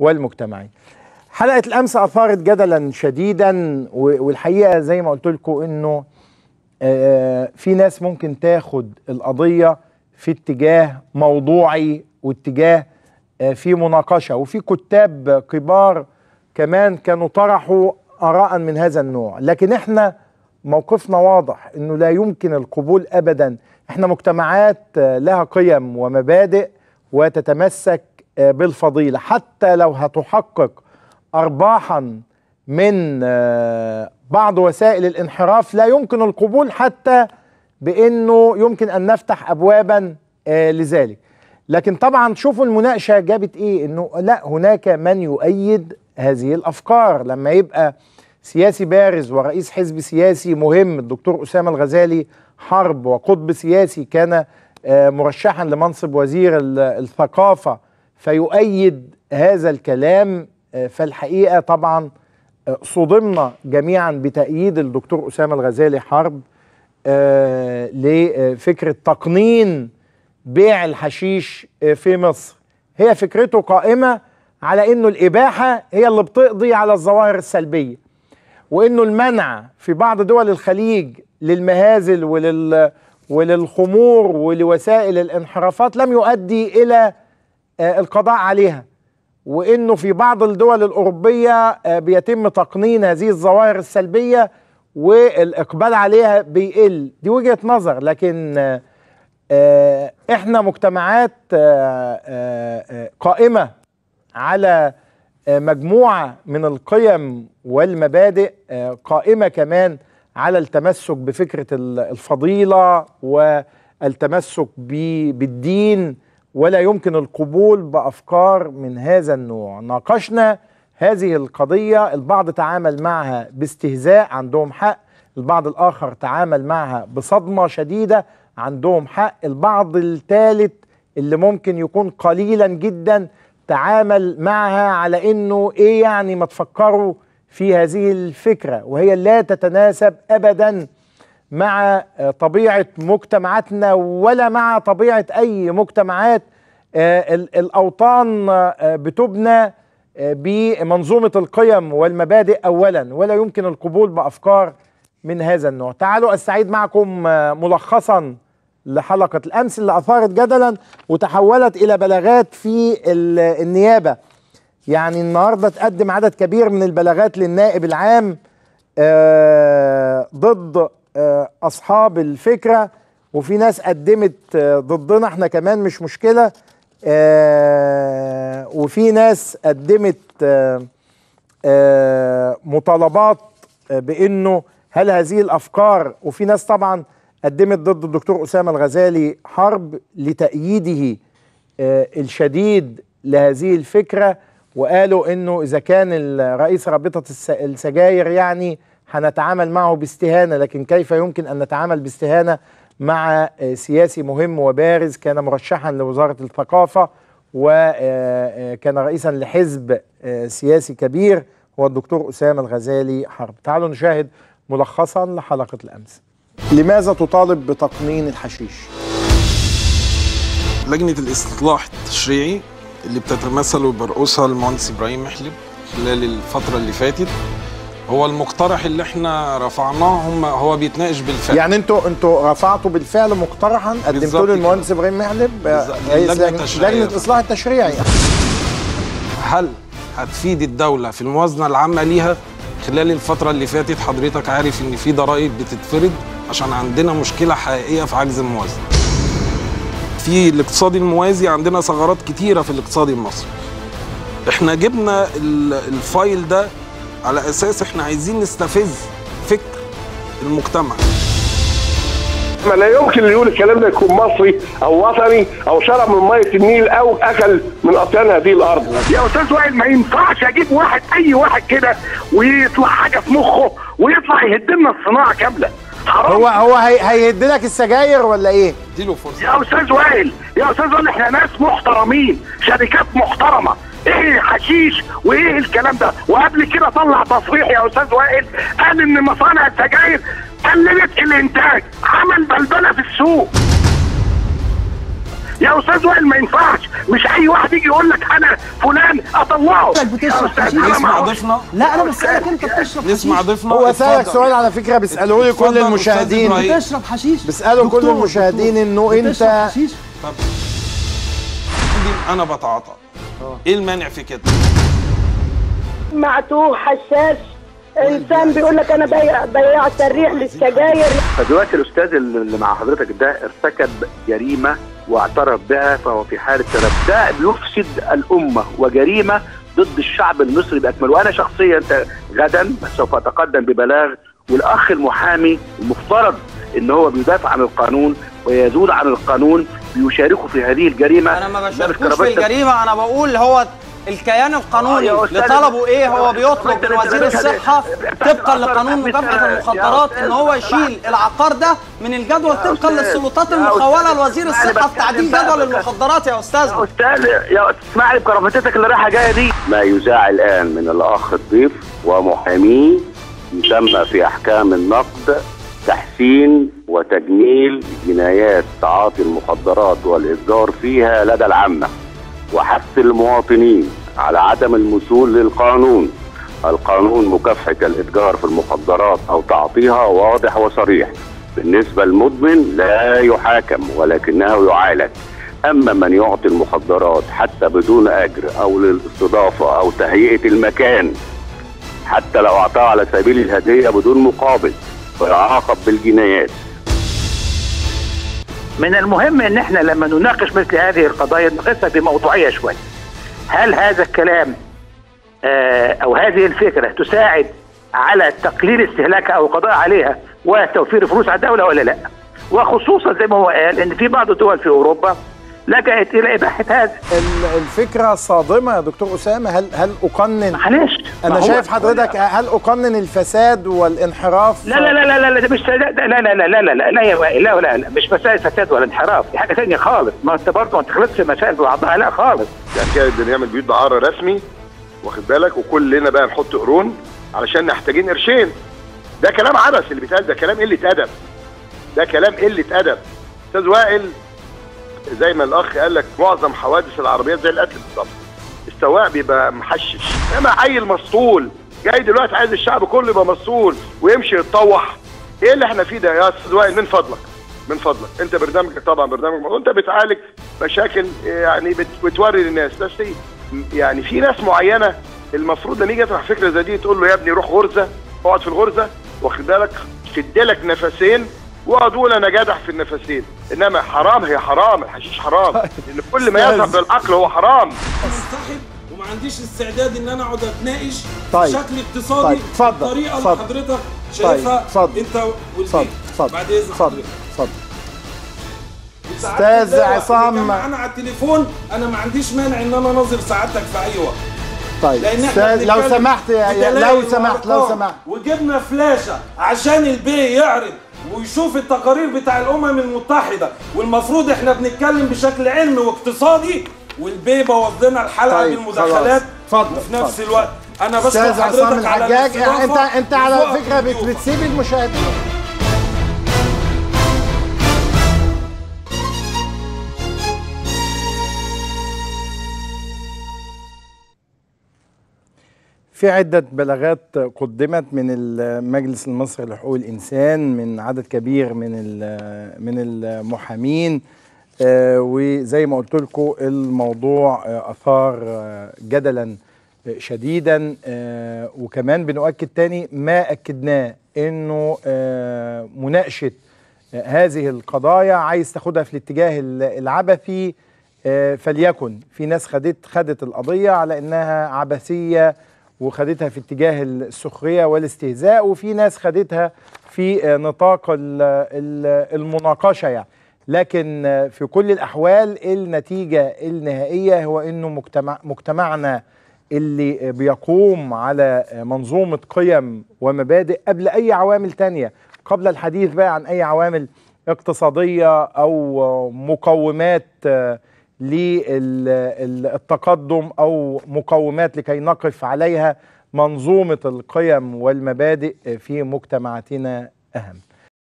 والمجتمعي حلقة الأمس أثارت جدلا شديدا والحقيقة زي ما قلت لكم إنه في ناس ممكن تاخد القضية في اتجاه موضوعي واتجاه في مناقشة وفي كتاب كبار كمان كانوا طرحوا آراء من هذا النوع لكن احنا موقفنا واضح انه لا يمكن القبول ابدا احنا مجتمعات لها قيم ومبادئ وتتمسك بالفضيلة حتى لو هتحقق أرباحا من بعض وسائل الانحراف لا يمكن القبول حتى بأنه يمكن أن نفتح أبوابا لذلك لكن طبعا شوفوا المناقشة جابت إيه أنه لا هناك من يؤيد هذه الأفكار لما يبقى سياسي بارز ورئيس حزب سياسي مهم الدكتور أسامة الغزالي حرب وقطب سياسي كان مرشحا لمنصب وزير الثقافة فيؤيد هذا الكلام فالحقيقة طبعا صدمنا جميعا بتأييد الدكتور أسامة الغزالي حرب لفكرة تقنين بيع الحشيش في مصر هي فكرته قائمة على انه الإباحة هي اللي بتقضي على الظواهر السلبية وانه المنع في بعض دول الخليج للمهازل ولل وللخمور ولوسائل الانحرافات لم يؤدي الى القضاء عليها وانه في بعض الدول الاوروبيه بيتم تقنين هذه الظواهر السلبيه والاقبال عليها بيقل دي وجهه نظر لكن احنا مجتمعات قائمه على مجموعه من القيم والمبادئ قائمه كمان على التمسك بفكره الفضيله والتمسك بالدين ولا يمكن القبول بافكار من هذا النوع ناقشنا هذه القضيه البعض تعامل معها باستهزاء عندهم حق البعض الاخر تعامل معها بصدمه شديده عندهم حق البعض الثالث اللي ممكن يكون قليلا جدا تعامل معها على انه ايه يعني ما تفكروا في هذه الفكره وهي لا تتناسب ابدا مع طبيعه مجتمعاتنا ولا مع طبيعه اي مجتمعات الاوطان بتبنى بمنظومه القيم والمبادئ اولا ولا يمكن القبول بافكار من هذا النوع تعالوا استعيد معكم ملخصا لحلقه الامس اللي اثارت جدلا وتحولت الى بلاغات في النيابه يعني النهارده تقدم عدد كبير من البلاغات للنائب العام ضد اصحاب الفكره وفي ناس قدمت ضدنا احنا كمان مش مشكله وفي ناس قدمت مطالبات بانه هل هذه الافكار وفي ناس طبعا قدمت ضد الدكتور اسامه الغزالي حرب لتأييده الشديد لهذه الفكره وقالوا انه اذا كان رئيس رابطه السجاير يعني هنتعامل معه باستهانه لكن كيف يمكن ان نتعامل باستهانه مع سياسي مهم وبارز كان مرشحا لوزاره الثقافه وكان رئيسا لحزب سياسي كبير هو الدكتور اسامه الغزالي حرب تعالوا نشاهد ملخصا لحلقه الامس لماذا تطالب بتقنين الحشيش لجنه الاصلاح التشريعي اللي بتتمثل وبرئوسها المهندس ابراهيم محلب خلال الفتره اللي فاتت هو المقترح اللي احنا رفعناه هم هو بيتناقش بالفعل يعني انتوا انتوا رفعتوا بالفعل مقترحا قدمتوه للمهندس ابراهيم محلب لجنه الاصلاح التشريعي هل هتفيد الدوله في الموازنه العامه ليها خلال الفتره اللي فاتت حضرتك عارف ان في ضرائب بتتفرض عشان عندنا مشكله حقيقيه في عجز الموازنه في الاقتصاد الموازي عندنا ثغرات كتيره في الاقتصاد المصري احنا جبنا الفايل ده على اساس احنا عايزين نستفز فكر المجتمع ما لا يمكن اللي يقول الكلام ده يكون مصري او وطني او شرب من ميه النيل او اكل من اطيان هذه الارض يا استاذ وائل ما ينفعش اجيب واحد اي واحد كده ويطلع حاجه في مخه ويطلع يهد لنا الصناعه كامله حرام هو هو هي هيهد لك السجاير ولا ايه؟ اديله فرصه يا استاذ وائل يا استاذ وائل احنا ناس محترمين شركات محترمه ايه حشيش وايه الكلام ده وقبل كده طلع تصريح يا استاذ وائل قال ان مصانع السجاير قللت الانتاج عمل بلبله في السوق يا استاذ وائل ما ينفعش مش اي واحد يجي يقول لك انا فلان اطلعه حضرتك بتشرب يا أستاذ، حشيش؟ أنا ما نسمع أعرفش. ضيفنا لا انا بسالك انت بتشرب نسمع حشيش ضيفنا هو سألك اتفضل. سؤال على فكره بيسالوه لي كل اتفضل المشاهدين أستاذ إبراهيم. بتشرب حشيش بيسألوا كل دكتور، المشاهدين دكتور. إنه بتشرب أنت- حشيش عندي انا بتعاطى ايه المانع في كده معتوه حشاش انسان بيقول لك انا بيع بياع سريع للسجاير فدلوقتي الاستاذ اللي مع حضرتك ده ارتكب جريمه واعترف بها فهو في حاله تلف ده بيفسد الامه وجريمه ضد الشعب المصري باكمله وانا شخصيا ت- غدا سوف اتقدم ببلاغ والاخ المحامي المفترض ان هو بيدافع عن القانون ويزول عن القانون بيشاركوا في هذه الجريمه انا ما ده مش بشاركوش في كرامات- الجريمه انا بقول هو الكيان القانوني آه يا اللي أستاذ، طلبه ايه هو آه، بيطلب أنت- من أنت- وزير أنت- الصحه أنت- طبقا أنت- لقانون أنت- مكافحه يا المخدرات أستاذ، ان هو يا يشيل العقار ده من الجدول يا طبقا أستاذ، للسلطات يا المخوله أستاذ، لوزير أنا الصحه بتكلم بتعديل بقى جدول بقى. المخدرات يا استاذ يا استاذ يا اسمع لي بكرافتك اللي رايحه جايه دي ما يذاع الآن من الأخ الضيف ومحاميه يسمى في أحكام النقد تحسين وتجميل جنايات تعاطي المخدرات والإتجار فيها لدى العامة وحث المواطنين على عدم المثول للقانون القانون مكافحة الإتجار في المخدرات أو تعاطيها واضح وصريح بالنسبة للمدمن لا يحاكم ولكنه يعالج أما من يعطي المخدرات حتى بدون أجر أو للاستضافة أو تهيئة المكان حتى لو أعطاه على سبيل الهدية بدون مقابل فيعاقب بالجنايات من المهم ان احنا لما نناقش مثل هذه القضايا نقيسها بموضوعيه شويه. هل هذا الكلام آه، او هذه الفكره تساعد على تقليل استهلاكها او القضاء عليها وتوفير فلوس على الدوله ولا لا؟ وخصوصا زي ما هو قال ان في بعض الدول في اوروبا لجأت الى اباحه هذا. ال- الفكره صادمه يا دكتور اسامه هل هل اقنن معلش ما انا هو- شايف حضرتك هل اقنن الفساد والانحراف لا لا لا لا لا ده مش لا لا لا لا لا لا لا لا يا وائل لا لا لا مش مسائل فساد ولا انحراف دي حاجه ثانيه خالص ما انت برضه ما تخلطش مسائل ببعضها لا خالص يعني كده بنعمل بيوت دعاره رسمي واخد بالك وكلنا بقى نحط قرون علشان محتاجين قرشين ده كلام عبث اللي بيتقال ده كلام قله ادب ده كلام قله ادب استاذ وائل زي ما الاخ قال لك معظم حوادث العربيات زي القتل بالظبط السواق بيبقى محشش انما عيل مسطول جاي دلوقتي عايز الشعب كله يبقى مسطول ويمشي يتطوح ايه اللي احنا فيه ده يا استاذ وائل من فضلك من فضلك انت برنامجك طبعا برنامج وانت بتعالج مشاكل يعني بت- بتوري للناس بس في- يعني في ناس معينه المفروض لما يجي يطرح فكره زي دي تقول له يا ابني روح غرزه اقعد في الغرزه واخد بالك شد لك نفسين واقعد قول انا جدع في النفسين انما حرام هي حرام الحشيش حرام لان كل ما أستاذ. يذهب للعقل هو حرام منسحب وما عنديش استعداد ان انا اقعد اتناقش طيب. بشكل اقتصادي طيب، اتفضل، بالطريقه اتفضل. اللي حضرتك شايفها اتفضل. انت اتفضل والبيت اتفضل بعد اذن اتفضل حضرتك. اتفضل ساعات أستاذ اللواء عصام. اللي كان معانا على التليفون انا ما عنديش مانع ان انا اناظر سعادتك في اي وقت طيب لان احنا أستاذ لو بنتكلم سمحت يا- يا- بدلائل لو سمحت لو وأرقام. سمحت وجبنا فلاشه عشان البي يعرض ويشوف التقارير بتاع الامم المتحده والمفروض احنا بنتكلم بشكل علمي واقتصادي والبي بوظ لنا الحلقه طيب، بالمداخلات خلاص. اتفضل، وفي نفس اتفضل. الوقت انا بشكر استاذ عصام حضرتك على الحجاج الاستضافة انت انت على وذوقك فكره بت- وضيوفك. بتسيب المشاهدين في عدة بلاغات قدمت من المجلس المصري لحقوق الإنسان من عدد كبير من ال- من المحامين آه، وزي ما قلت لكم الموضوع آه، أثار آه، جدلا آه، شديدا آه، وكمان بنؤكد تاني ما أكدناه إنه آه، مناقشة آه، هذه القضايا عايز تاخدها في الاتجاه ال- العبثي آه، فليكن في ناس خدت خدت القضية على إنها عبثية وخدتها في اتجاه السخرية والاستهزاء وفي ناس خدتها في آه، نطاق ال- ال- المناقشة يعني لكن آه، في كل الأحوال النتيجة النهائية هو إنه مجتمع مجتمعنا اللي آه، بيقوم على آه، منظومة قيم ومبادئ قبل أي عوامل تانية قبل الحديث بقى عن أي عوامل اقتصادية أو آه، مقومات آه، للتقدم او مقومات لكي نقف عليها منظومه القيم والمبادئ في مجتمعاتنا اهم